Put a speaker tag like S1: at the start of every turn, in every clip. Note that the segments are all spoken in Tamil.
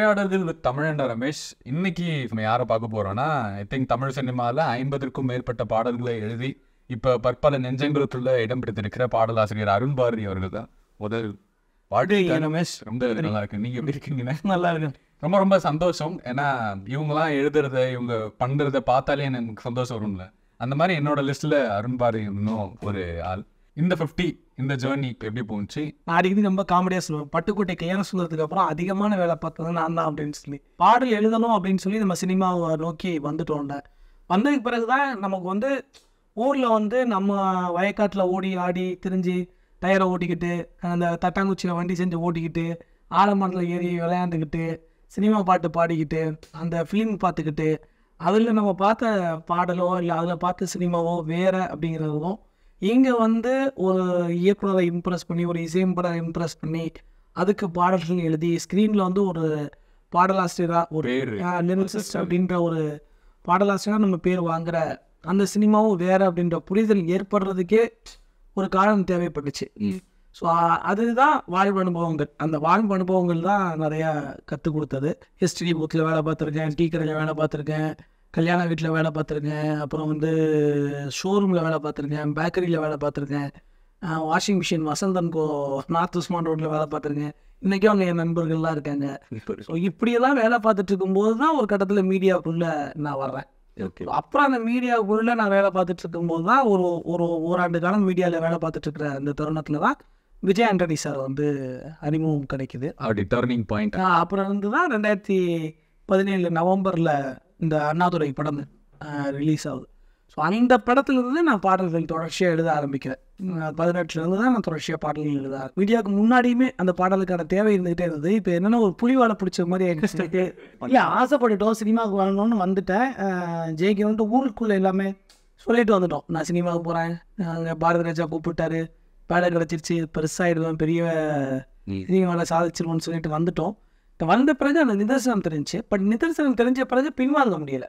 S1: உரையாடல்கள் வித் தமிழண்ட ரமேஷ் இன்னைக்கு நம்ம யாரை பார்க்க போறோம்னா ஐ திங்க் தமிழ் சினிமாவில் ஐம்பதுக்கும் மேற்பட்ட பாடல்களை எழுதி இப்போ பற்பல நெஞ்சங்களுக்குள்ள இடம் பிடித்திருக்கிற பாடலாசிரியர் அருண் பாரதி அவர்கள் தான் முதல் வாழ்க்கை ரமேஷ் ரொம்ப நல்லா இருக்கு நீங்க எப்படி இருக்கீங்கன்னு
S2: நல்லா இருக்கு
S1: ரொம்ப ரொம்ப சந்தோஷம் ஏன்னா இவங்கெல்லாம் எழுதுறத இவங்க பண்றத பார்த்தாலே எனக்கு சந்தோஷம் வரும்ல அந்த மாதிரி என்னோட லிஸ்ட்ல அருண் பாரதி இன்னும் ஒரு ஆள் இந்த 50 இந்த ஜேர்னி எப்படி போணுச்சு
S2: நான் அடிக்கடி ரொம்ப காமெடியாக சொல்லுவேன் பட்டுக்கோட்டை கல்யாணம் சொன்னதுக்கு அப்புறம் அதிகமான வேலை பார்த்தது நான் தான் அப்படின்னு சொல்லி பாடல் எழுதணும் அப்படின்னு சொல்லி நம்ம சினிமாவை நோக்கி வந்துட்டோம்ல வந்ததுக்கு பிறகு தான் நமக்கு வந்து ஊரில் வந்து நம்ம வயக்காட்டில் ஓடி ஆடி திரிஞ்சு டயரை ஓட்டிக்கிட்டு அந்த தட்டாங்குச்சியில் வண்டி செஞ்சு ஓட்டிக்கிட்டு ஆலமரத்தில் ஏறி விளையாண்டுக்கிட்டு சினிமா பாட்டு பாடிக்கிட்டு அந்த ஃபிலிம் பார்த்துக்கிட்டு அதில் நம்ம பார்த்த பாடலோ இல்லை அதில் பார்த்த சினிமாவோ வேறு அப்படிங்கிறதும் இங்கே வந்து ஒரு இயக்குனரை இம்ப்ரெஸ் பண்ணி ஒரு இசையமைப்பாளரை இம்ப்ரெஸ் பண்ணி அதுக்கு பாடல்கள் எழுதி ஸ்க்ரீனில் வந்து ஒரு பாடலாசிரியராக ஒரு
S1: பேரு
S2: லிரிசிஸ்ட் அப்படின்ற ஒரு பாடலாசிரியராக நம்ம பேர் வாங்குற அந்த சினிமாவும் வேறு அப்படின்ற புரிதல் ஏற்படுறதுக்கே ஒரு காலம் தேவைப்பட்டுச்சு ஸோ அதுதான் வாழ்வு அனுபவங்கள் அந்த வாழ்வு அனுபவங்கள் தான் நிறையா கற்றுக் கொடுத்தது ஹிஸ்ட்ரி புக்கில் வேலை பார்த்துருக்கேன் டீ கடையில் வேலை பார்த்துருக்கேன் கல்யாண வீட்டில் வேலை பார்த்துருக்கேன் அப்புறம் வந்து ஷோரூமில் வேலை பார்த்துருக்கேன் பேக்கரியில் வேலை பார்த்துருக்கேன் washing machine Vasanthan co north Usman ரோட்டில் வேலை பார்த்துருக்கேன் இன்றைக்கும் அவங்க என் நண்பர்கள்லாம் இருக்காங்க ஸோ இப்படியெல்லாம் வேலை பார்த்துட்டு இருக்கும்போது தான் ஒரு கட்டத்தில் மீடியாவுக்குள்ளே நான் வர்றேன் அப்புறம் அந்த மீடியாவுக்குள்ளே நான் வேலை பார்த்துட்டு இருக்கும்போது தான் ஒரு ஒரு ஓராண்டு காலம் மீடியாவில் வேலை பார்த்துட்டு இருக்கிற அந்த தருணத்தில் தான் விஜய் ஆண்டனி சார் வந்து அறிமுகம் கிடைக்குது
S1: அப்படி டர்னிங் பாயிண்ட்
S2: ஆஹ் அப்புறம் இருந்து தான் ரெண்டாயிரத்தி பதினேழு நவம்பரில் இந்த அண்ணாதுரை படம் ரிலீஸ் ஆகுது ஸோ அந்த படத்துலேருந்து நான் பாடல்கள் தொடர்ச்சியாக எழுத ஆரம்பிக்கிறேன் உம் பதினெட்டுலேருந்து தான் நான் தொடர்ச்சியாக பாடல்கள் எழுத ஆரம்பி- மீடியாவுக்கு முன்னாடியுமே அந்த பாடலுக்கான தேவை இருந்துகிட்டே இருந்தது இப்போ என்னென்னா ஒரு புலிவாலை பிடிச்ச மாதிரி ஆயிடுச்சு இல்லை ஆசைப்பட்டுட்டோம் சினிமாவுக்கு வரணும்னு வந்துட்டேன் ஜேகே வந்துட்டு ஊருக்குள்ளே எல்லாமே சொல்லிட்டு வந்துட்டோம் நான் சினிமாவுக்கு போகிறேன் அங்கே பாரதி ராஜா கூப்பிட்டாரு வேலை கிடச்சிருச்சு பெருசாகிடுவேன் பெரிய சினிமாவில் சாதிச்சிருவோம்னு சொல்லிட்டு வந்துட்டோம் இப்ப வந்த பிறகு அந்த நிதர்சனம் தெரிஞ்சுச்சு பட் நிதர்சனம் தெரிஞ்ச பிறகு பின்வாங்க முடியல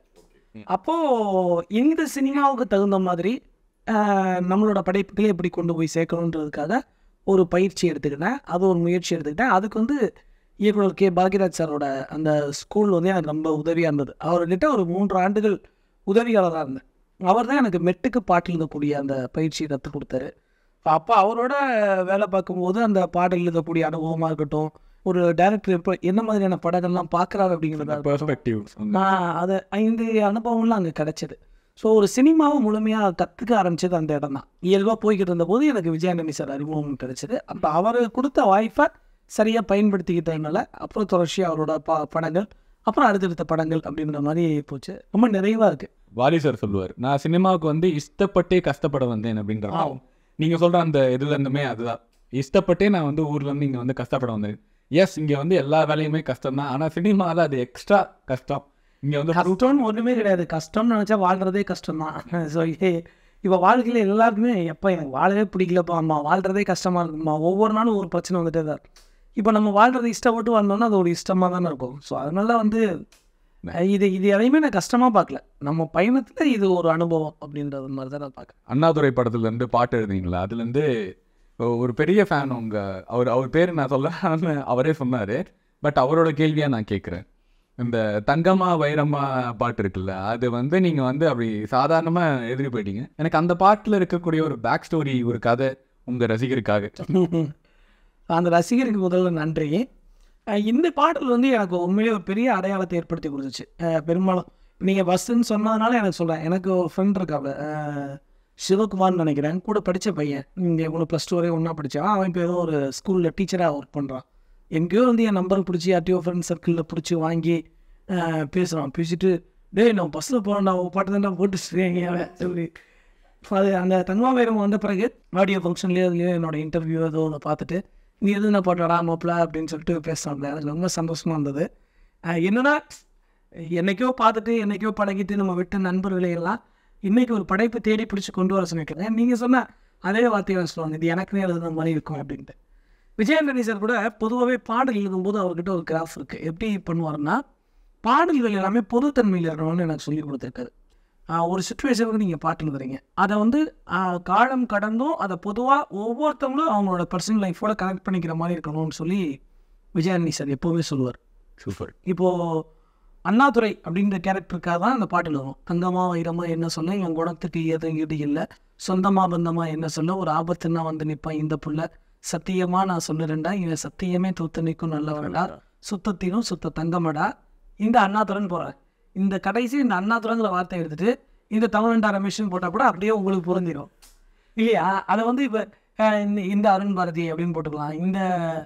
S2: அப்போது இந்த சினிமாவுக்கு தகுந்த மாதிரி ஆஹ், நம்மளோட படைப்புகளை எப்படி கொண்டு போய் சேர்க்கணுன்றதுக்காக ஒரு பயிற்சி எடுத்துக்கிட்டேன் அது ஒரு முயற்சி எடுத்துக்கிட்டேன் அதுக்கு வந்து இயக்குனர் கே பாக்யராஜ் சாரோட அந்த ஸ்கூல் வந்து எனக்கு ரொம்ப உதவியாக இருந்தது அவர்கிட்ட ஒரு மூன்று ஆண்டுகள் உதவியாளராக இருந்தேன் அவர் தான் எனக்கு மெட்டுக்கு பாட்டு எழுதக்கூடிய அந்த பயிற்சியை கற்றுக் கொடுத்தாரு அப்போ அவரோட வேலை பார்க்கும்போது அந்த பாடல் எழுதக்கூடிய அனுபவமாக இருக்கட்டும் ஒரு டைரக்டர் எப்போ என்ன மாதிரியான படங்கள்லாம் பார்க்குறாரு அப்படிங்கிறத
S1: பெர்ஸ்பெக்டிவ்
S2: நான் அதை இந்த அனுபவம்லாம் அங்கே கிடைச்சது ஸோ ஒரு சினிமாவை முழுமையாக கற்றுக்க ஆரம்பிச்சது அந்த இடம் தான் இயல்பாக போய்கிட்டு இருந்தபோது எனக்கு விஜயாண்டனி சார் அறிமுகம் கிடைச்சது அப்போ அவர் கொடுத்த வாய்ப்பை சரியாக பயன்படுத்திக்கிட்டதுனால அப்புறம் தொடர்ச்சியாக அவரோட பா படங்கள் அப்புறம் அடுத்தடுத்த படங்கள் அப்படின்ற மாதிரி போச்சு ரொம்ப நிறைவாக இருக்குது
S1: வாலி சார் சொல்லுவார் நான் சினிமாவுக்கு வந்து இஷ்டப்பட்டே கஷ்டப்பட வந்தேன் அப்படின்ற
S2: ஆ.
S1: நீங்க சொல்ற அந்த இதுல இருந்துமே அதுதான் இஷ்டப்பட்டே நான் வந்து ஊர்ல இருந்து இங்க வந்து கஷ்டப்பட வந்தேன் எஸ் இங்க வந்து எல்லா வேலையுமே கஷ்டம் தான் ஆனா சினிமால அது எக்ஸ்ட்ரா கஷ்டம் இங்க வந்து
S2: கஷ்டம்னு ஒன்றுமே கிடையாது கஷ்டம்னு நினச்சா வாழ்கிறதே கஷ்டம் தான் ஸோ இப்போ வாழ்க்கையில் எல்லாருக்குமே எப்போ எனக்கு வாழவே பிடிக்கலப்பா அம்மா வாழ்கிறதே கஷ்டமாக இருக்குமா ஒவ்வொரு நாளும் ஒரு பிரச்சனை வந்துட்டே தான் இருக்கு. இப்போ நம்ம வாழ்கிறத இஷ்டப்பட்டு வந்தோம்னா அது ஒரு இஷ்டமாக தானே இருக்கும் ஸோ அதனால வந்து அஹ், இது இது எதையுமே நான் கஷ்டமாக பார்க்கல நம்ம பயணத்தில் இது ஒரு அனுபவம் அப்படின்றது மாதிரி தான் நான் பார்க்குறேன்
S1: அண்ணாதுரை படத்துல இருந்து பாட்டு எழுதுனீங்களா அதுல இருந்து ஒ- ஒரு பெரிய ஃபேன் உங்க அவர் அவர் பேர் நான் சொல்ல அவரே சொன்னாரு பட் அவரோட கேள்வியா நான் கேட்குறேன் இந்த தங்கமா வைரமா பாட்டு இருக்குல்ல அது வந்து நீங்க வந்து அப்படி சாதாரணமா எழுதி போயிட்டீங்க எனக்கு அந்த பாட்டுல இருக்கக்கூடிய ஒரு பேக் ஸ்டோரி ஒரு கதை உங்க ரசிகருக்காக
S2: அந்த ரசிகருக்கு முதல்ல நன்றி அஹ் இந்த பாடல் வந்து எனக்கு உண்மையிலே ஒரு பெரிய அடையாளத்தை ஏற்படுத்தி கொடுத்துச்சு அஹ் பெரும்பாலும் நீங்கள் பஸ்ஸுன்னு சொன்னதுனால எனக்கு சொல்கிறேன் எனக்கு ஒரு ஃப்ரெண்ட் இருக்காப்ல அஹ் சிவகுமார்னு நினைக்கிறேன் கூட படித்த பையன் இங்கே கூட ப்ளஸ் டூ வரையும் ஒன்றா படித்தான் அவன் இப்போ ஏதோ ஒரு ஸ்கூலில் டீச்சராக ஒர்க் பண்ணுறான் எங்கேயோ வந்து என் நம்பர் பிடிச்சி யார்ட்டையோ ஃப்ரெண்ட் சர்க்கிளில் பிடிச்சி வாங்கி அஹ் பேசுகிறான் பேசிட்டு டேய் நான் பஸ்ஸில் போகிறேன் நான் பாட்டு தான் போட்டு சொல்லி அது அந்த தன்மா வைரம் வந்த பிறகு ஆடியோ ஃபங்க்ஷன்லேயோ அதுலேயோ என்னோட இன்டர்வியூ ஏதோ ஒன்று பார்த்துட்டு நீ எது நான் பாட்டடா மாப்பிள அப்படின்னு சொல்லிட்டு பேசினாங்க எனக்கு ரொம்ப சந்தோஷமாக இருந்தது அஹ் என்னன்னா என்னைக்கோ பார்த்துட்டு என்னைக்கோ பழகிட்டு நம்ம விட்ட நண்பர்களை எல்லாம் இன்னைக்கு ஒரு படைப்பு தேடி பிடிச்சி கொண்டு வர சொல்லியிருக்கேன் நீங்கள் சொன்ன அதே வார்த்தையை சொல்லுவாங்க இது எனக்குனே எழுதுன மாதிரி இருக்கும் அப்படின்ட்டு விஜயண்டனி சார் கூட பொதுவாகவே பாடல் எழுதும்போது அவர்கிட்ட ஒரு கிராஃப் இருக்குது எப்படி பண்ணுவாருன்னா பாடல்கள் எல்லாமே பொதுத்தன்மையில் இருக்கணும்னு எனக்கு சொல்லி கொடுத்துருக்காரு ஆஹ் ஒரு சுச்சுவேஷனுக்கு நீங்கள் பாட்டு எழுதுறீங்க அதை வந்து ஆஹ் காலம் கடந்தும் அதை பொதுவாக ஒவ்வொருத்தவங்களும் அவங்களோட பர்சனல் லைஃபோட கனெக்ட் பண்ணிக்கிற மாதிரி இருக்கணும்னு சொல்லி விஜயானி சார் எப்போவுமே சொல்லுவார்
S1: சூப்பர்
S2: இப்போ அண்ணாதுரை அப்படின்ற கேரக்டருக்காக தான் அந்த பாட்டு எழுதும் தங்கமா வைரமா என்ன சொல்ல என் குணத்துக்கு ஏதும் ஈடு இல்லை சொந்தமா பந்தமா என்ன சொல்ல ஒரு ஆபத்துன்னா வந்து நிற்பான் இந்த புள்ள சத்தியமா நான் சொல்லுறேன்டா இவன் சத்தியமே தூத்து நிற்கும் நல்லவன்டா சுத்தத்திலும் சுத்த தங்கமடா இந்த அண்ணாதுரன் போகிறேன் இந்த கடைசி இந்த அண்ணாதுரங்கிற வார்த்தை எடுத்துட்டு இந்த தமிழ்ண்டா ரமேஷ்னு போட்டால் கூட அப்படியே உங்களுக்கு புரிஞ்சிடும் இல்லையா அதை வந்து இப்போ இந்த இந்த அருண் பாரதி அப்படின்னு போட்டுக்கலாம் இந்த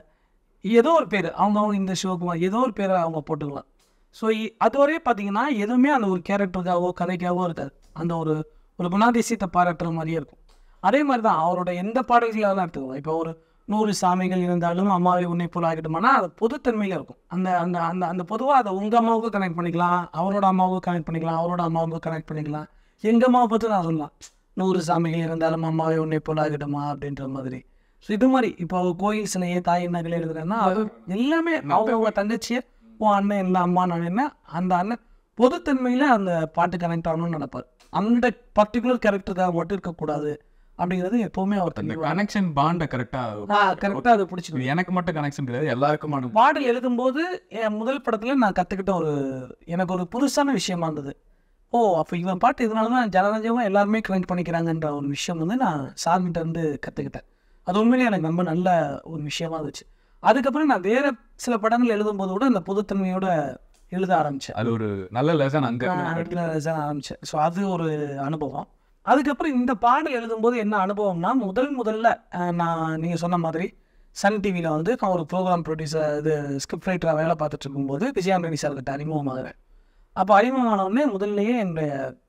S2: ஏதோ ஒரு பேர் அவங்க அவங்க இந்த சிவகுமார் ஏதோ ஒரு பேரை அவங்க போட்டுக்கலாம் ஸோ அதுவரையே பார்த்தீங்கன்னா எதுவுமே அந்த ஒரு கேரக்டருக்காகவோ கதைக்காகவோ இருக்காது அந்த ஒரு ஒரு குணாதிசயத்தை பாராட்டுற மாதிரியே இருக்கும் அதே மாதிரி தான் அவரோட எந்த பாடல்களாக எடுத்துக்கலாம் இப்போ ஒரு நூறு சாமிகள் இருந்தாலும் அம்மாவை உன்னை போல ஆகிடுமானா அது பொதுத்தன்மையில் இருக்கும் அந்த அந்த அந்த அந்த பொதுவாக அதை உங்கள் அம்மாவுக்கும் கனெக்ட் பண்ணிக்கலாம் அவரோட அம்மாவுக்கும் கனெக்ட் பண்ணிக்கலாம் அவரோட அம்மாவுக்கும் கனெக்ட் பண்ணிக்கலாம் எங்கள் அம்மாவை பற்றி நான் சொல்லலாம் நூறு சாமிகள் இருந்தாலும் அம்மாவை உன்னை போல ஆகிடுமா அப்படின்ற மாதிரி ஸோ இது மாதிரி இப்போ அவ கோயில் சிலையே தாய் நகலே எழுதுறேன்னா அது எல்லாமே அவங்க தங்கச்சியை உன் அண்ணன் இல்லை அம்மா நான் என்ன அந்த அண்ணன் பொதுத்தன்மையில் அந்த பாட்டு கனெக்ட் ஆகணும்னு நினைப்பார் அந்த பர்டிகுலர் கேரக்டருக்காக மட்டும் இருக்கக்கூடாது அப்படிங்கிறது எப்போவுமே அவர்
S1: அந்த
S2: தண்ணி
S1: கனெக்ஷன் பாண்டை கரெக்டாக
S2: கரெக்டாக அதை பிடிச்சிக்கணும்
S1: எனக்கு மட்டும் கனெக்ஷன் கிடையாது எல்லாருக்குமான
S2: பாடல் எழுதும்போது என் முதல் படத்தில் நான் கற்றுக்கிட்ட ஒரு எனக்கு ஒரு புதுசான விஷயமா இருந்தது ஓ அப்போ இவன் பாட்டு இதனால தான் ஜனரஞ்சமாக எல்லாருமே கனெக்ட் பண்ணிக்கிறாங்கன்ற ஒரு விஷயம் வந்து நான் சார்கிட்ட இருந்து கற்றுக்கிட்டேன் அது உண்மையிலேயே எனக்கு ரொம்ப நல்ல ஒரு விஷயமா இருந்துச்சு அதுக்கப்புறம் நான் வேற சில படங்கள் எழுதும்போது கூட அந்த பொதுத்தன்மையோட எழுத ஆரம்பித்தேன்
S1: அது ஒரு நல்ல லெசன் அங்க
S2: ஆரம்பித்தேன் ஸோ அது ஒரு அனுபவம் அதுக்கப்புறம் இந்த பாடல் எழுதும்போது என்ன அனுபவம்னா முதல் முதல்ல அஹ், நான் நீங்கள் சொன்ன மாதிரி சன் டிவியில் வந்து நான் ஒரு ப்ரோக்ராம் ப்ரொடியூசர் இது ஸ்கிரிப்ட் ரைட்டராக வேலை பார்த்துட்டு இருக்கும்போது விஜயாண்டனி சார்கிட்ட அறிமுகமாகிறேன் அப்போ அறிமுகமானவுடனே முதல்லயே என்னுடைய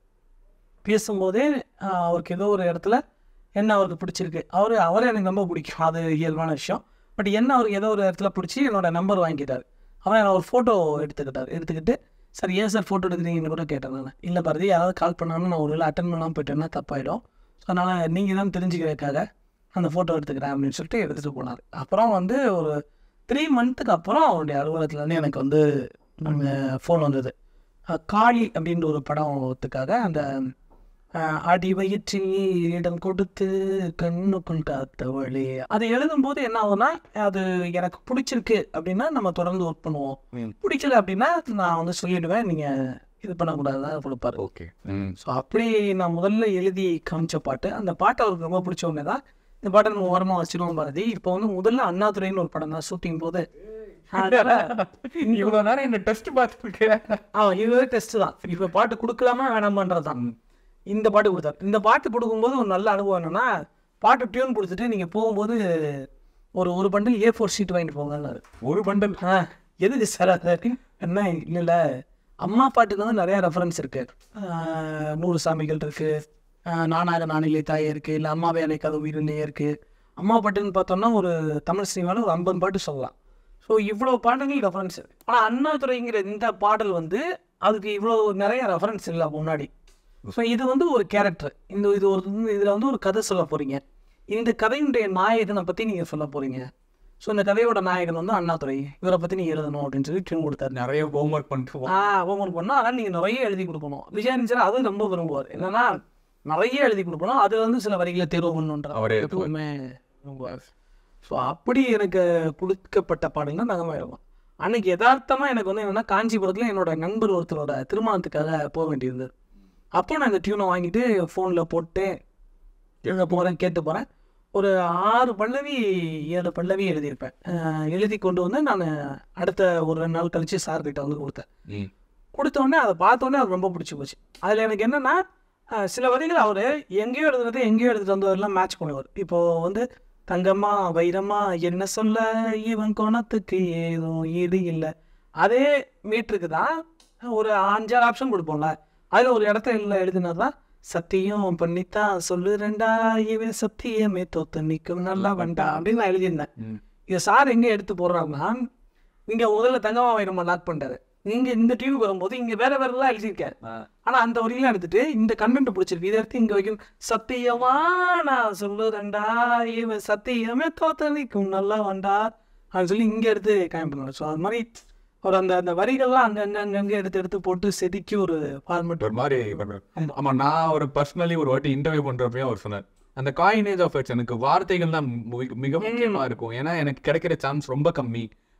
S2: பேசும்போதே அஹ், அவருக்கு ஏதோ ஒரு இடத்துல என்ன அவருக்கு பிடிச்சிருக்கு அவர் அவரை எனக்கு ரொம்ப பிடிக்கும் அது இயல்பான விஷயம் பட் என்ன அவருக்கு ஏதோ ஒரு இடத்துல பிடிச்சி என்னோட நம்பர் வாங்கிட்டார் அவன் என்ன ஒரு ஃபோட்டோ எடுத்துக்கிட்டார் எடுத்துக்கிட்டு சார் ஏன் சார் ஃபோட்டோ எடுக்கிறீங்கன்னு கூட கேட்டேன் நான் இல்லை பாரதி யாராவது கால் பண்ணாலும் நான் ஒரு வேளை அட்டன் பண்ணாமல் போயிட்டேன்னா தப்பாயிடும் ஸோ அதனால் நீங்கள் தான் தெரிஞ்சுக்கிறதுக்காக அந்த ஃபோட்டோ எடுத்துக்கிறேன் அப்படின்னு சொல்லிட்டு எடுத்துகிட்டு போனார் அப்புறம் வந்து ஒரு த்ரீ மந்த்துக்கு அப்புறம் அவருடைய அலுவலகத்துலேருந்து எனக்கு வந்து ஃபோன் வந்தது அஹ் காளி அப்படின்ற ஒரு படத்துக்காக அந்த அஹ், அடி வயிற்றில் இடம் கொடுத்து கண்ணுக்குள் காத்தவழி அதை எழுதும்போது என்ன ஆகும்னா அது எனக்கு பிடிச்சிருக்கு அப்படின்னா நம்ம தொடர்ந்து ஒர்க் பண்ணுவோம்
S1: ம்.
S2: பிடிக்கல அப்படின்னா நான் வந்து சொல்லிடுவேன் நீங்கள் இது பண்ணக்கூடாதுதான் கொடுப்பாரு
S1: ஓகே ம்
S2: ஸோ அப்படி நான் முதல்ல எழுதி காமிச்ச பாட்டு அந்த பாட்டு அவருக்கு ரொம்ப பிடிச்ச உடனே தான் இந்த பாட்டை நம்ம ஓரமாக வச்சிருவோம் பாரதி இப்போ வந்து முதல்ல அண்ணாதுரைன்னு ஒரு படம் தான் ஷூட்டிங் போது
S1: இவ்வளோ நேரம் என்ன டெஸ்ட் பார்த்துருக்கேன்
S2: ஆ இதுவே டெஸ்ட் தான் இப்போ பாட்டு கொடுக்கலாமா வேணாமான்றது தான் இந்த பாட்டு கொடுத்தாரு இந்த பாட்டு கொடுக்கும்போது ஒரு நல்ல அனுபவம் என்னன்னா பாட்டு டியூன் கொடுத்துட்டு நீங்கள் போகும்போது ஒரு ஒரு பண்டில் ஏ ஃபோர் ஷீட் வாங்கிட்டு போங்கன்னாரு
S1: ஒரு பண்டல்
S2: ஆ எதுக்கு சார் அது என்ன இல்லை இல்லை அம்மா பாட்டுக்கு வந்து நிறையா ரெஃபரன்ஸ் இருக்கு ஆஹ் நூறு சாமிகள் இருக்கு ஆஹ் நானாக நானிலே தாயே இருக்கு இல்லை அம்மா வேலை கதை உயிரிலே இருக்கு அம்மா பாட்டுன்னு பார்த்தோம்னா ஒரு தமிழ் சினிமாவில் ஒரு ஐம்பது பாட்டு சொல்லலாம் ஸோ இவ்வளோ பாட்டுகள் ரெஃபரன்ஸ் இருக்கு ஆனால் அண்ணாதுரைங்கிற இந்த பாடல் வந்து அதுக்கு இவ்வளோ நிறைய ரெஃபரன்ஸ் இல்லை முன்னாடி ஸோ இது வந்து ஒரு கேரக்டர் இந்த இது ஒரு இதில் வந்து ஒரு கதை சொல்ல போகிறீங்க இந்த கதையினுடைய நாயகனை பற்றி நீங்கள் சொல்ல போகிறீங்க ஸோ இந்த கதையோட நாயகன் வந்து அண்ணாதுரை இவரை பற்றி நீ எழுதணும் அப்படின்னு சொல்லி டியூன் கொடுத்தாரு
S1: நிறைய ஹோம்ஒர்க் பண்ணிட்டு
S2: ஆ ஹோம்ஒர்க் பண்ணால் அதனால் நீங்கள் நிறைய எழுதி கொடுக்கணும் விஜயானிச்சர் அதுவும் ரொம்ப விரும்புவார் என்னன்னா நிறைய எழுதி கொடுக்கணும் அது வந்து சில வரிகளை தேர்வு பண்ணணுன்ற
S1: அவரே
S2: எப்பவுமே விரும்புவார் ஸோ அப்படி எனக்கு கொடுக்கப்பட்ட பாடல்கள் தங்கமாக இருக்கும் அன்னைக்கு யதார்த்தமாக எனக்கு வந்து என்னன்னா காஞ்சிபுரத்தில் என்னோட நண்பர் ஒருத்தரோட திருமணத்துக்காக போக வேண்டியிருந்தது அப்போ நான் இந்த டியூனை வாங்கிட்டு ஃபோனில் போட்டு எழுத போகிறேன் கேட்டு போகிறேன் ஒரு ஆறு பல்லவி ஏழு பல்லவி எழுதியிருப்பேன் அஹ் எழுதி கொண்டு வந்து நான் அடுத்த ஒரு ரெண்டு நாள் கழிச்சு சார் கிட்ட வந்து கொடுத்தேன்
S1: ம்
S2: கொடுத்த உடனே அதை பார்த்த உடனே அது ரொம்ப பிடிச்சி போச்சு அதில் எனக்கு என்னென்னா சில வரிகள் அவர் எங்கேயோ எழுதுனதை எங்கேயோ எடுத்துகிட்டு வந்ததெல்லாம் மேட்ச் பண்ணுவார் இப்போ வந்து தங்கம்மா வைரமா என்ன சொல்ல இவன் கோணத்துக்கு ஏதோ ஈடு இல்லை அதே மீட்டருக்கு தான் ஒரு அஞ்சாறு ஆப்ஷன் கொடுப்போம்ல அதில் ஒரு இடத்த இல்லை எழுதினது தான் சத்தியம் பண்ணித்தான் சொல்லுறேன்டா இவன் சத்தியமே தோத்து நிற்கும் நல்லா வண்டா அப்படின்னு நான் எழுதியிருந்தேன்
S1: ம்
S2: இதை சார் எங்கே எடுத்து போடுறாங்கன்னா இங்கே முதல்ல தங்கமா வைரமா லாக் பண்ணிட்டாரு நீங்க இந்த டிவி வரும்போது இங்க வேற வேற எல்லாம் எழுதியிருக்கேன் ஆனா அந்த வரியெல்லாம் எடுத்துட்டு இந்த கண்டென்ட் பிடிச்சிருக்கு இதை எடுத்து இங்க வைக்கும் சத்தியமா நான் சொல்லுறேன்டா இவன் சத்தியமே தோத்தளிக்கும் நல்லா வண்டா அப்படின்னு சொல்லி இங்க எடுத்து காமிப்பாங்க ஸோ அது மாதிரி ஒரு அந்த அந்த வரிகள்லாம் அங்க அங்க அங்க அங்க எடுத்து எடுத்து போட்டு செதுக்கி ஒரு ஃபார்மெட்
S1: ஒரு மாதிரி பண்ணாரு. ஆமா நான் ஒரு பர்சனலி ஒரு வாட்டி இன்டர்வியூ பண்றப்பயும் அவர் சொன்னார் அந்த காயினேஜ் ஆஃப் எனக்கு வார்த்தைகள் தான் மிக- மிக முக்கியமா இருக்கும் ஏன்னா எனக்கு கிடைக்கிற சான்ஸ் ரொம்ப கம்மி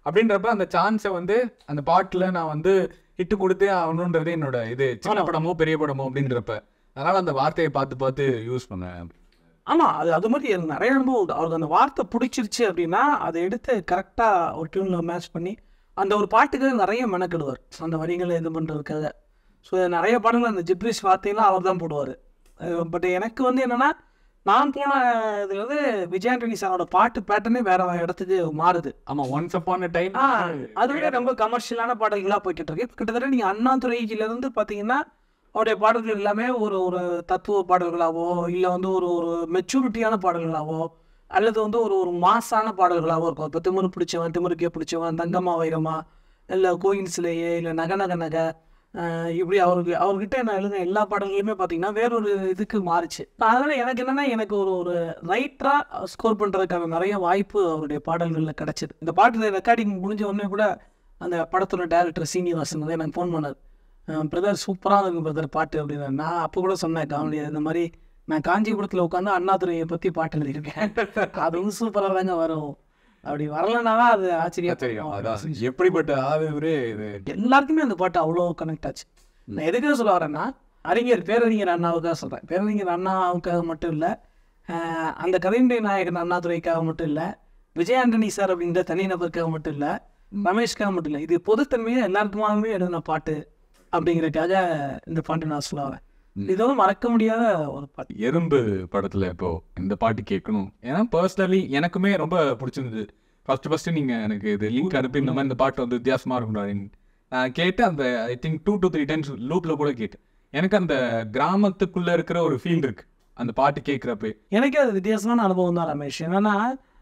S1: அப்படின்றப்ப அந்த சான்ஸை வந்து அந்த பாட்டில் நான் வந்து ஹிட்டு கொடுத்தே ஆகணுன்றது என்னோட இது சின்ன படமோ பெரிய படமோ அப்படின்றப்ப அதனால அந்த வார்த்தையை பார்த்து பார்த்து யூஸ் பண்ணேன்
S2: ஆமாம் அது அது மாதிரி எனக்கு நிறைய அனுபவம் உண்டு அவருக்கு அந்த வார்த்தை பிடிச்சிருச்சு அப்படின்னா அதை எடுத்து கரெக்டாக ஒரு டியூனில் மேட்ச் பண்ணி அந்த ஒரு பாட்டுக்கு நிறைய மெனக்கெடுவார் அந்த வரிகளை இது பண்ணுறதுக்காக ஸோ நிறைய பாடங்கள் அந்த ஜிப்ரிஷ் வார்த்தையெல்லாம் அவர் தான் போடுவார் பட் எனக்கு வந்து என்னென்னா நான் போன இது வந்து விஜயாண்டனி சாரோட பாட்டு பேட்டர்னே வேற இடத்துக்கு மாறுது
S1: ஆமா ஒன்ஸ் அப்பான் டைம்
S2: ஆ அதுவே ரொம்ப கமர்ஷியலான பாடல்களாக போய்கிட்டு இருக்கு இப்ப கிட்டத்தட்ட நீங்கள் அண்ணாதுரையிலேருந்து பார்த்தீங்கன்னா அவருடைய பாடல்கள் எல்லாமே ஒரு ஒரு தத்துவ பாடல்களாவோ இல்லை வந்து ஒரு ஒரு மெச்சூரிட்டியான பாடல்களாவோ அல்லது வந்து ஒரு ஒரு மாசான பாடல்களாவோ இருக்கும் இப்போ திமிரு பிடிச்சவன் திமிருக்கே பிடிச்சவன் தங்கம்மா வைரமா இல்லை கோயில் சிலையே இல்லை நக நக நக ஆஹ் இப்படி அவருக்கு அவர்கிட்ட நான் எழுதின எல்லா பாடல்களுமே பார்த்தீங்கன்னா வேறொரு இதுக்கு மாறுச்சு அதனால் எனக்கு என்னென்னா எனக்கு ஒரு ஒரு ரைட்டராக ஸ்கோர் பண்ணுறதுக்கான நிறைய வாய்ப்பு அவருடைய பாடல்களில் கிடச்சிது இந்த பாட்டு ரெக்கார்டிங் முடிஞ்ச உடனே கூட அந்த படத்தோட டேரக்டர் சீனிவாசன் வந்து எனக்கு ஃபோன் பண்ணார் பிரதர் சூப்பராக இருக்கும் பிரதர் பாட்டு அப்படின்னு நான் அப்போ கூட சொன்னேன் காமெடி இந்த மாதிரி நான் காஞ்சிபுரத்தில் உட்காந்து அண்ணாதுரையை பற்றி பாட்டு எழுதியிருக்கேன் அது வந்து சூப்பராக தாங்க வரும் அப்படி வரலன்னா தான் அது ஆச்சரியம்
S1: தெரியும் அதான் எப்படிப்பட்ட ஆவியவரே இது
S2: எல்லாருக்குமே அந்த பாட்டு அவ்வளோ கனெக்ட் ஆச்சு நான் எதுக்கு சொல்ல வரேன்னா அறிஞர் பேரறிஞர் அண்ணாவுக்காக சொல்கிறேன் பேரறிஞர் அண்ணாவுக்காக மட்டும் இல்லை அந்த கதையினுடைய நாயகன் அண்ணாதுரைக்காக மட்டும் இல்லை விஜய் ஆண்டனி சார் அப்படின்ற தனிநபருக்காக மட்டும் இல்லை ரமேஷ்காக மட்டும் இல்லை இது பொதுத்தன்மையை எல்லாருக்குமாகவே எழுதின பாட்டு அப்படிங்கிறதுக்காக இந்த பாட்டு நான் சொல்ல வரேன் இது வந்து மறக்க முடியாத ஒரு பாட்டு
S1: எறும்பு படத்துல இப்போ இந்த பாட்டு கேட்கணும் ஏன்னா பர்சனலி எனக்குமே ரொம்ப பிடிச்சிருந்தது ஃபர்ஸ்ட் ஃபர்ஸ்ட் நீங்க எனக்கு இது லிங்க் அனுப்பி இந்த மாதிரி இந்த பாட்டு வந்து வித்தியாசமா இருக்கும் அப்படின்னு நான் கேட்டு அந்த I think two to three times லூப்ல கூட கேட்டேன் எனக்கு அந்த கிராமத்துக்குள்ள இருக்கிற ஒரு ஃபீல் இருக்கு அந்த பாட்டு கேட்குறப்ப
S2: எனக்கே அது வித்தியாசமான அனுபவம் தான் ரமேஷ் என்னன்னா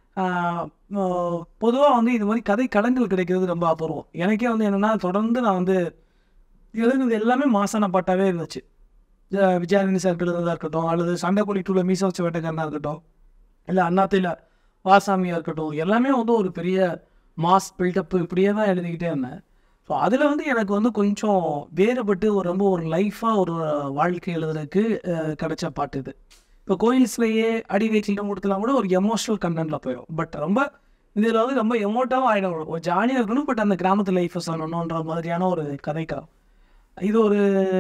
S2: பொதுவாக வந்து இது மாதிரி கதை கடன்கள் கிடைக்கிறது ரொம்ப அபூர்வம் எனக்கே வந்து என்னென்னா தொடர்ந்து நான் வந்து எழுதுனது எல்லாமே மாசான பாட்டாகவே இருந்துச்சு அஹ் விஜயானந்தி சார் எழுதுனதாக இருக்கட்டும் அல்லது சண்டைக்குழி டூவில் மீச வச்ச வேட்டைக்காரனாக இருக்கட்டும் இல்லை அண்ணாத்தையில் வாசாமியாக இருக்கட்டும் எல்லாமே வந்து ஒரு பெரிய மாஸ் பில்டப் இப்படியே தான் எழுதிக்கிட்டே இருந்தேன் ஸோ அதில் வந்து எனக்கு வந்து கொஞ்சம் வேறுபட்டு ஒரு ரொம்ப ஒரு லைஃபாக ஒரு வாழ்க்கை எழுதுறதுக்கு அஹ், கிடைச்ச பாட்டு இது இப்போ கோயில்ஸ்லேயே அடி வயிற்றிலும் கொடுத்தலாம் கூட ஒரு எமோஷனல் கண்டென்ட்டில் போயிடும் பட் ரொம்ப இதில் வந்து ரொம்ப எமோட்டாகவும் ஆகிடும் ஒரு ஜாலியாக இருக்கணும் பட் அந்த கிராமத்து லைஃப்பை சொல்லணுன்ற மாதிரியான ஒரு கதைக்களம் இது ஒரு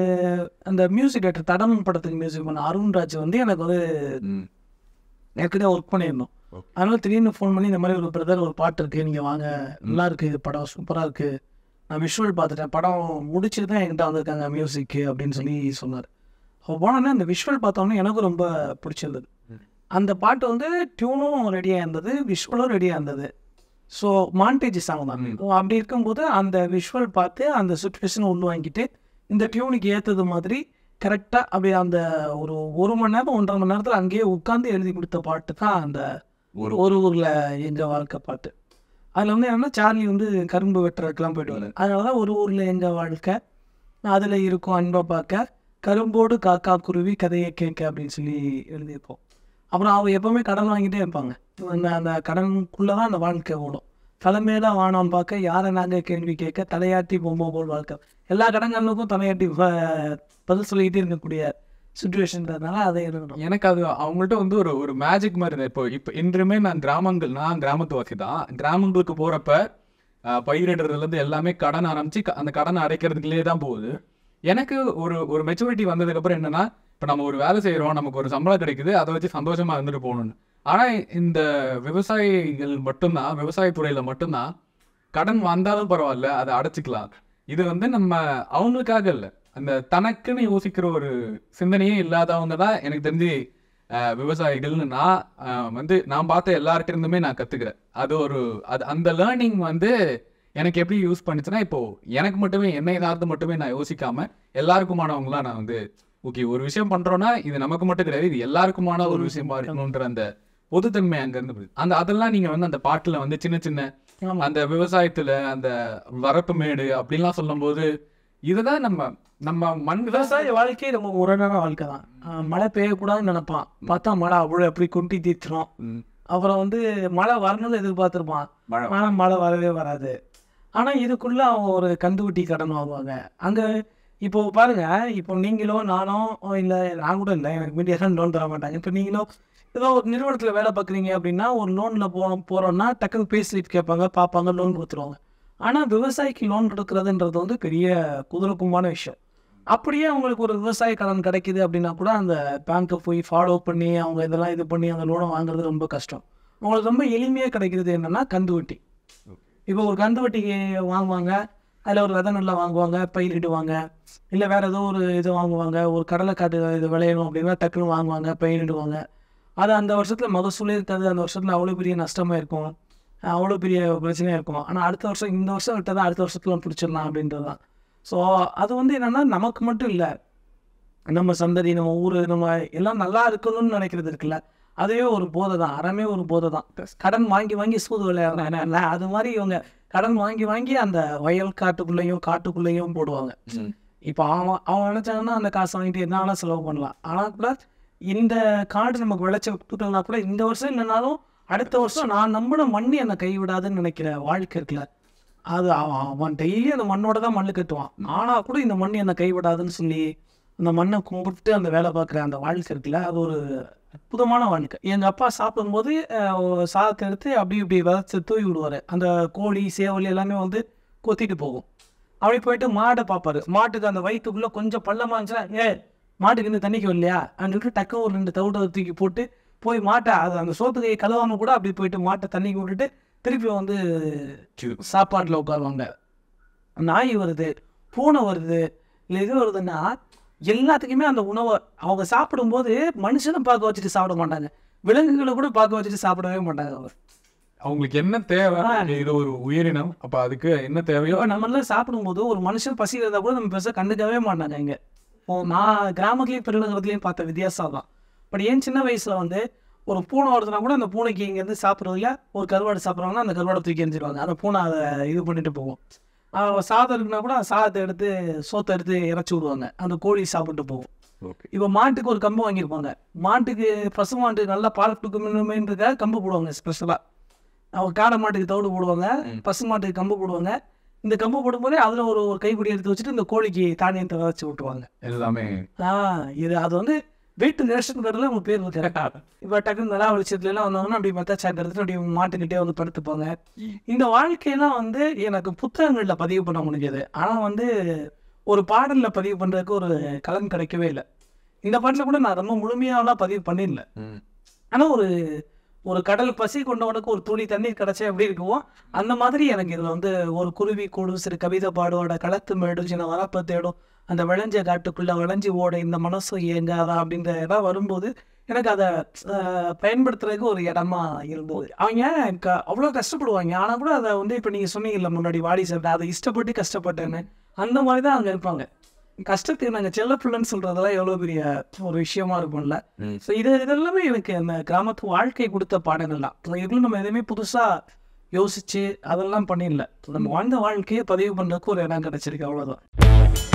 S2: அந்த மியூசிக் டேரக்டர் தடம் படத்துக்கு மியூசிக் பண்ண அருண்ராஜ் வந்து எனக்கு வந்து
S1: ம்.
S2: ஏற்கனவே ஒர்க் பண்ணியிருந்தோம்
S1: Okay.
S2: அதனால திடீர்னு ஃபோன் பண்ணி இந்த மாதிரி ஒரு பிரதர் ஒரு பாட்டு இருக்கு நீங்கள் வாங்க நல்லா இருக்கு இது படம் சூப்பராக இருக்கு நான் விஷுவல் பார்த்துட்டேன் படம் முடிச்சுட்டு தான் என்கிட்ட வந்திருக்காங்க மியூசிக்கு அப்படின்னு சொல்லி சொன்னார் அப்போ போனோன்னே அந்த விஷுவல் பார்த்தோன்னே எனக்கும் ரொம்ப பிடிச்சிருந்தது அந்த பாட்டு வந்து டியூனும் ரெடியாக இருந்தது விஷுவலும் ரெடியாக இருந்தது ஸோ மாண்டேஜ் சாங் தான் So, அப்படி இருக்கும்போது அந்த விஷுவல் பார்த்து அந்த சுச்சுவேஷன் உள்ள வாங்கிட்டு இந்த டியூனுக்கு ஏற்றது மாதிரி கரெக்டாக அப்படியே அந்த ஒரு ஒரு மணி நேரம் ஒன்றரை மணி நேரத்தில் அங்கேயே உட்காந்து எழுதி கொடுத்த பாட்டு தான் அந்த
S1: ஒரு
S2: ஒரு ஊரில் எங்கள் வாழ்க்கை பாட்டு அதில் வந்து என்னன்னா சார்லி வந்து கரும்பு வெட்டுறதுக்கெல்லாம் போயிட்டு வர அதனால தான் ஒரு ஊரில் எங்கள் வாழ்க்கை அதில் இருக்கும் அன்பை பார்க்க கரும்போடு காக்கா குருவி கதையை கேட்க அப்படின்னு சொல்லி எழுதியிருப்போம் அப்புறம் அவங்க எப்போவுமே கடன் வாங்கிட்டே இருப்பாங்க அந்த அந்த கடனுக்குள்ளே தான் அந்த வாழ்க்கை ஓடும் தலைமையில வானம் பார்க்க யாரை நாங்கள் கேள்வி கேட்க தலையாட்டி பொம்மை போல் வாழ்க்கை எல்லா கடன்களுக்கும் தலையாட்டி ப- பதில் சொல்லிக்கிட்டே இருக்கக்கூடிய சுச்சுவேஷன்றதுனால அதை எழுதணும்
S1: எனக்கு அது அவங்கள்ட்ட வந்து ஒரு ஒரு மேஜிக் மாதிரி தான் இப்போ இப்போ இன்றுமே நான் கிராமங்கள் நான் கிராமத்துவாசி தான் கிராமங்களுக்கு போகிறப்ப பயிரிடுறதுலேருந்து எல்லாமே கடன் ஆரம்பிச்சு க- அந்த கடனை அடைக்கிறதுக்குள்ளே தான் போகுது எனக்கு ஒரு ஒரு மெச்சூரிட்டி வந்ததுக்கப்புறம் என்னன்னா இப்போ நம்ம ஒரு வேலை செய்கிறோம் நமக்கு ஒரு சம்பளம் கிடைக்குது அதை வச்சு சந்தோஷமா இருந்துட்டு போகணும்னு ஆனால் இந்த விவசாயிகள் மட்டும்தான் விவசாயத்துறையில் மட்டும்தான் கடன் வந்தாலும் பரவாயில்ல அதை அடைச்சிக்கலாம் இது வந்து நம்ம அவங்களுக்காக இல்லை அந்த தனக்குன்னு யோசிக்கிற ஒரு சிந்தனையே இல்லாதவங்க தான் எனக்கு தெரிஞ்சு அஹ், விவசாயிகள்னு நான் அஹ், வந்து நான் பார்த்த எல்லார்ட்ட இருந்துமே நான் கத்துக்கிறேன் அது ஒரு அது அந்த லேர்னிங் வந்து எனக்கு எப்படி யூஸ் பண்ணுச்சுன்னா இப்போ எனக்கு மட்டுமே என்னை சார்ந்து மட்டுமே நான் யோசிக்காம எல்லாருக்குமானவங்களா நான் வந்து ஓகே ஒரு விஷயம் பண்றோம்னா இது நமக்கு மட்டும் கிடையாது இது எல்லாருக்குமான ஒரு விஷயமா இருக்கணுன்ற அந்த பொதுத்தன்மை அங்க இருந்து வருது. அந்த அதெல்லாம் நீங்க வந்து அந்த பாட்டுல வந்து சின்ன சின்ன
S2: ஆமா.
S1: அந்த விவசாயத்துல அந்த வரப்பு மேடு அப்படின்லாம் சொல்லும்போது இதுதான் நம்ம நம்ம மண்
S2: விவசாய வாழ்க்கை ரொம்ப முரணான வாழ்க்கை தான் ஆஹ் மழை பெய்யக்கூடாதுன்னு நினைப்பான் பார்த்தா மழை அவ்வளோ அப்படி கொட்டி தீர்த்துரும்
S1: ம்,
S2: அப்புறம் வந்து மழை வரணும்னு எதிர்பார்த்துருப்பான்
S1: மழை
S2: ஆனால் மழை வரவே வராது ஆனால் இதுக்குள்ள அவன் ஒரு கந்துவட்டி கடன் வாங்குவாங்க அங்கே இப்போ பாருங்க இப்போ நீங்களோ நானோ இல்லை நான் கூட இல்லை எனக்கு மீடியா லோன் தர மாட்டாங்க இப்போ நீங்களோ ஏதோ ஒரு நிறுவனத்தில் வேலை பார்க்குறீங்க அப்படின்னா ஒரு லோனில் போ போகிறோன்னா டக்குனு பே ஸ்லிப் கேட்பாங்க பார்ப்பாங்க லோன் கொடுத்துருவாங்க ஆனால் விவசாயிக்கு லோன் கொடுக்குறதுன்றது வந்து பெரிய குதிரக்குமான விஷயம் அப்படியே அவங்களுக்கு ஒரு விவசாய கடன் கிடைக்குது அப்படின்னா கூட அந்த பேங்க்கை போய் ஃபாலோ பண்ணி அவங்க இதெல்லாம் இது பண்ணி அந்த லோனை வாங்குறது ரொம்ப கஷ்டம் அவங்களுக்கு ரொம்ப எளிமையாக கிடைக்கிறது என்னென்னா கந்து வட்டி இப்போ ஒரு கந்து வட்டிக்கு வாங்குவாங்க அதில் ஒரு விதை நெல்லை வாங்குவாங்க பயிரிடுவாங்க இல்லை வேறு ஏதோ ஒரு இது வாங்குவாங்க ஒரு கடலைக்காட்டு இது விளையணும் அப்படின்னா டக்குன்னு வாங்குவாங்க பயிரிடுவாங்க அது அந்த வருஷத்தில் மகசூலே இருக்காது அந்த வருஷத்தில் அவ்வளோ பெரிய நஷ்டமாக இருக்கும் அவ்வளோ பெரிய பிரச்சனையாக இருக்கும் ஆனால் அடுத்த வருஷம் இந்த வருஷம் விட்டதை அடுத்த வருஷத்துல பிடிச்சிடலாம் அப்படின்றது தான் ஸோ அது வந்து என்னென்னா நமக்கு மட்டும் இல்லை நம்ம சந்ததி நம்ம ஊர் நம்ம எல்லாம் நல்லா இருக்கணும்னு நினைக்கிறது இருக்குல்ல அதுவே ஒரு போதை தான் அறமே ஒரு போதை தான் கடன் வாங்கி வாங்கி சூது விளையாடுறாங்க அது மாதிரி இவங்க கடன் வாங்கி வாங்கி அந்த வயல் காட்டுக்குள்ளேயும் காட்டுக்குள்ளேயும் போடுவாங்க இப்போ அவன் அவன் நினைச்சாங்கன்னா அந்த காசை வாங்கிட்டு என்ன வேணாலும் செலவு பண்ணலாம் ஆனால் கூட இந்த காடு நமக்கு விளைச்ச கொடுத்ததுனா கூட இந்த வருஷம் இல்லைனாலும் அடுத்த வருஷம் நான் நம்பின மண்ணு என்னை கைவிடாதுன்னு நினைக்கிற வாழ்க்கை இருக்குல்ல அது அவன் அவன் டெய்லி அந்த மண்ணோட தான் மண்ணு கட்டுவான் ஆனால் கூட இந்த மண் என்னை கைவிடாதுன்னு சொல்லி அந்த மண்ணை கும்பிட்டு அந்த வேலை பார்க்குற அந்த வாழ்க்கை இருக்குல்ல அது ஒரு அற்புதமான வாழ்க்கை எங்கள் அப்பா சாப்பிடும்போது அஹ், ஒரு சாதத்தை எடுத்து அப்படி இப்படி விதைச்சு தூவி விடுவார் அந்த கோழி சேவல் எல்லாமே வந்து கொத்திட்டு போகும் அப்படி போயிட்டு மாடை பார்ப்பாரு மாட்டுக்கு அந்த வயிற்றுக்குள்ளே கொஞ்சம் பள்ளமாக இருந்துச்சுன்னா ஏ மாட்டுக்கு இன்னும் தண்ணிக்கு வரலையா அப்படின்னு சொல்லிட்டு டக்கு ஒரு ரெண்டு தவிட தூக்கி போட்டு போய் மாட்டை அது அந்த சோத்துக்கையை கழுவாம கூட அப்படி போயிட்டு மாட்டை தண்ணிக்கு விட்டுட்டு திருப்பி வந்து சாப்பாட்டில் உட்காருவாங்க நாய் வருது பூனை வருது இல்லை இது வருதுன்னா எல்லாத்துக்குமே அந்த உணவை அவங்க சாப்பிடும்போது மனுஷனை பார்க்க வச்சுட்டு சாப்பிட மாட்டாங்க விலங்குகளை கூட பார்க்க வச்சுட்டு சாப்பிடவே மாட்டாங்க அவங்க
S1: அவங்களுக்கு என்ன தேவை இது ஒரு உயிரினம் அப்ப அதுக்கு என்ன தேவையோ
S2: ஐயோ நம்மளாம் சாப்பிடும்போது ஒரு மனுஷன் பசி இருந்தா கூட நம்ம பெருசாக கண்டுக்கவே மாட்டாங்க இங்கே இப்போ நான் கிராமத்துலேயும் பெருநகரத்துலேயும் பார்த்த வித்தியாசம் தான் பட் ஏன் சின்ன வயசில் வந்து ஒரு பூனை வருதுன்னா கூட அந்த பூனைக்கு இங்கேருந்து சாப்பிட்றதுல ஒரு கருவாடு சாப்பிட்றாங்கன்னா அந்த கருவாடை தூக்கி எரிஞ்சிருவாங்க அந்த பூனை அதை இது பண்ணிட்டு போகும் ஆஹ் சாதம் இருக்குன்னா கூட அந்த சாதத்தை எடுத்து சோத்தை எடுத்து இறச்சி விடுவாங்க அந்த கோழி சாப்பிட்டு போகும்
S1: ஓகே
S2: இப்போ மாட்டுக்கு ஒரு கம்பு வாங்கியிருப்பாங்க மாட்டுக்கு பசு மாட்டுக்கு நல்லா பால் கொடுக்கணுமேன்றதுக்காக கம்பு போடுவாங்க ஸ்பெஷலாக அவங்க காடை மாட்டுக்கு தவிடு போடுவாங்க பசு மாட்டுக்கு கம்பு போடுவாங்க இந்த கம்பு போடும்போதே அதில் ஒரு ஒரு கைப்பிடி எடுத்து வச்சுட்டு இந்த கோழிக்கு தானியத்தை விதைச்சி விட்டுருவாங்க
S1: எல்லாமே
S2: ஆ இது அது வந்து வீட்டு ரேஷன்கார்டில் அவங்க பேர் வந்து கரெக்டாக இப்போ டக்குன்னு நிலா வெளிச்சத்துலலாம் வந்தாங்கன்னா அப்படி மெத்த சாட் எடுத்துட்டு அப்படி மாட்டுக்கிட்டே வந்து படுத்துப்பாங்க இந்த வாழ்க்கையெல்லாம் வந்து எனக்கு புத்தகங்களில் பதிவு பண்ண முடிஞ்சது ஆனால் வந்து ஒரு பாடலில் பதிவு பண்ணுறதுக்கு ஒரு கலன் கிடைக்கவே இல்லை இந்த பாட்டில் கூட நான் ரொம்ப முழுமையாலாம் பதிவு பண்ணிடல ஆனால் ஒரு ஒரு கடல் பசி கொண்டவனுக்கு ஒரு துளி தண்ணீர் கிடைச்சா எப்படி இருக்குமோ அந்த மாதிரி எனக்கு இதில் வந்து ஒரு குருவி கூடு சிறு கவிதை பாடுவோட களத்து மேடும் சின்ன வரப்ப தேடும் அந்த விளைஞ்ச காட்டுக்குள்ள விளைஞ்சி ஓட இந்த மனசு இயங்காதா அப்படின்ற இடம் வரும்போது எனக்கு அதை பயன்படுத்துறதுக்கு ஒரு இடமா இருந்தது அவங்க க- அவ்வளோ கஷ்டப்படுவாங்க ஆனால் கூட அதை வந்து இப்போ நீங்கள் சொன்னீங்கல்ல முன்னாடி வாடி சாப்பிட்டேன் அதை இஷ்டப்பட்டு கஷ்டப்பட்டேன்னு அந்த மாதிரி தான் அங்கே இருப்பாங்க கஷ்டத்துக்கு நாங்கள் செல்ல பிள்ளைன்னு சொல்கிறதெல்லாம் எவ்வளோ பெரிய ஒரு விஷயமா இருக்கும்ல ஸோ இது இதெல்லாமே எனக்கு அந்த கிராமத்து வாழ்க்கை கொடுத்த பாடங்கள் தான் இதுக்குள்ள நம்ம எதுவுமே புதுசாக யோசிச்சு அதெல்லாம் பண்ணிடல நம்ம வாழ்ந்த வாழ்க்கையை பதிவு பண்ணுறதுக்கு ஒரு இடம் கிடைச்சிருக்கு அவ்வளோதான்